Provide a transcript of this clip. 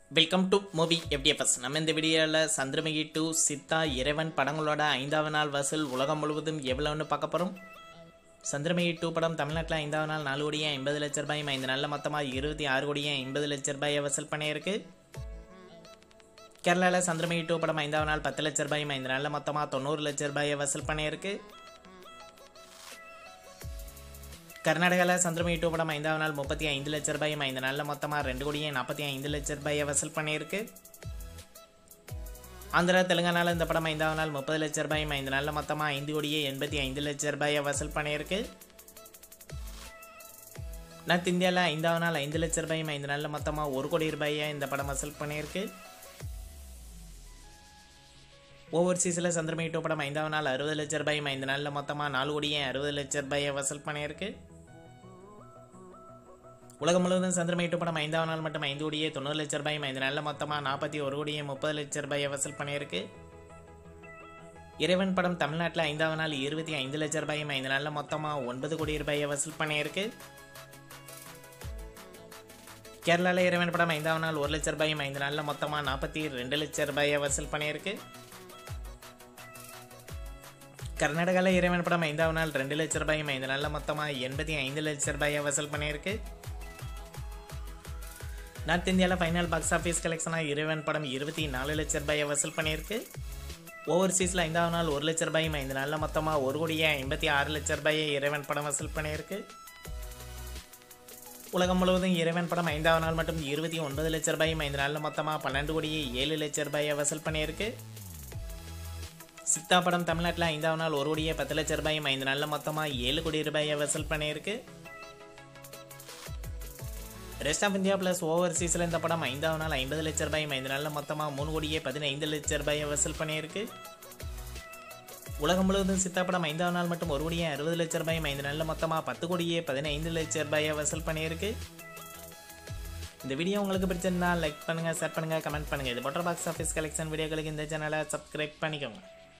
welcome to movie FDFS நம்ம இந்த வீடியோவில் சந்திரமுகி டூ சித்தா இறைவன் படங்களோட ஐந்தாவது நாள் வசூல் உலகம் முழுவதும் எவ்வளோன்னு பார்க்க போகிறோம் சந்திரமுகி டூ படம் தமிழ்நாட்டில் ஐந்தாவது நாள் நாலு கோடியே ஐம்பது லட்ச ரூபாயும் ஐந்து நாளில் மொத்தமாக இருபத்தி ஆறு கோடியே ஐம்பது லட்ச ரூபாயை வசூல் பண்ணியிருக்கு கேரளாவில் சந்திரமுகி டூ படம் ஐந்தாவது நாள் பத்து லட்ச ரூபாயும் ஐந்து நாளில் மொத்தமாக தொண்ணூறு லட்ச ரூபாயை வசூல் பண்ணியிருக்கு கர்நாடகாவில் சந்திரமுகி டூ படம் ஐந்தாவது நாள் முப்பத்தி ஐந்து லட்ச ரூபாயும் ஐந்து நாளில் மொத்தமாக ரெண்டு கோடியே நாற்பத்தி ஐந்து லட்ச ரூபாயை வசூல் பண்ணியிருக்கு ஆந்திரா தெலுங்கானாவில் இந்த படம் ஐந்தாவது நாள் முப்பது லட்ச ரூபாயும் ஐந்து நாளில் மொத்தமாக ஐந்து கோடியே எண்பத்தி ஐந்து லட்ச ரூபாயை வசூல் பண்ணியிருக்கு நார்த் இந்தியாவில் ஐந்தாவது நாள் ஐந்து லட்ச ரூபாயும் ஐந்து நாளில் மொத்தமாக ஒரு கோடி ரூபாயை இந்த படம் வசூல் பண்ணியிருக்கு ஓவர்சீஸில் சந்திரமுகி டூ படம் ஐந்தாவது நாள் அறுபது லட்ச ரூபாயும் ஐந்து நாளில் மொத்தமாக நாலு கோடியே அறுபது லட்ச ரூபாயை வசூல் பண்ணியிருக்கு உலகம் முழுவதும் சந்திரமுகி டூ படம் ஐந்தாவது நாள் மட்டும் ஐந்து கோடியே தொண்ணூறு லட்ச ரூபாயும் ஐந்து நாளில் மொத்தமாக நாற்பத்தி ஒரு கோடியே முப்பது லட்ச ரூபாயை வசூல் பண்ணியிருக்கு இறைவன் படம் தமிழ்நாட்டில் ஐந்தாவது நாள் இருபத்தி ஐந்து லட்ச ரூபாயும் ஐந்து நாளில் மொத்தமாக ஒன்பது கோடி ரூபாயை வசூல் பண்ணியிருக்கு கேரளாவில் இறைவன் படம் ஐந்தாவது நாள் ஒரு லட்ச ரூபாயும் ஐந்து நாளில் மொத்தமாக நாற்பத்தி ரெண்டு லட்ச ரூபாயை வசூல் பண்ணியிருக்கு கர்நாடகாவில் இறைவன் படம் ஐந்தாவது நாள் ரெண்டு லட்ச ரூபாயும் ஐந்து நாளில் மொத்தமாக எண்பத்தி ஐந்து லட்ச ரூபாயை வசூல் பண்ணியிருக்கு நார்த் இந்தியாவில் ஃபைனல் பாக்ஸ் ஆஃபீஸ் கலெக்ஷனாக இறைவன் படம் இருபத்தி நாலு லட்ச ரூபாயை வசூல் பண்ணியிருக்கு ஓவர்சீஸில் ஐந்தாவது நாள் ஒரு லட்ச ரூபாயும் ஐந்து நாளில் மொத்தமாக ஒரு கோடியே ஐம்பத்தி ஆறு லட்ச ரூபாயை இறைவன் படம் வசூல் பண்ணியிருக்கு உலகம் முழுவதும் இறைவன் படம் ஐந்தாவது நாள் மட்டும் இருபத்தி ஒன்பது லட்ச ரூபாயும் ஐந்து நாளில் மொத்தமாக பன்னெண்டு கோடியே ஏழு லட்ச ரூபாயை வசூல் பண்ணியிருக்கு சித்தா படம் தமிழ்நாட்டில் ஐந்தாவது நாள் ஒரு கோடியே பத்து லட்ச ரூபாயும் ஐந்து நாளில் மொத்தமாக ஏழு கோடி ரூபாயை வசூல் பண்ணியிருக்கு ரெஸ்ட் ஆஃப் இந்தியா ப்ளஸ் ஓவர்சீஸில் இந்த படம் ஐந்தாவது நாள் ஐம்பது லட்ச ரூபாயும் ஐந்து நாளில் மொத்தமாக மூணு கோடியே பதினைந்து லட்ச ரூபாயை வசூல் பண்ணியிருக்கு உலகம் முழுவதும் சித்தா படம் ஐந்தாவது நாள் மட்டும் ஒரு கோடியே அறுபது லட்ச ரூபாயும் ஐந்து நாளில் மொத்தமாக பத்து கோடியே பதினைந்து லட்ச ரூபாயை வசூல் பண்ணியிருக்கு இந்த வீடியோ உங்களுக்கு பிடிச்சிருந்தா லைக் பண்ணுங்கள் ஷேர் பண்ணுங்கள் கமெண்ட் பண்ணுங்கள் இது போன்ற பாக்ஸ் ஆஃபீஸ் கலெக்ஷன் வீடியோக்களுக்கு இந்த சேனலை சப்ஸ்கிரைப் பண்ணிக்கோங்க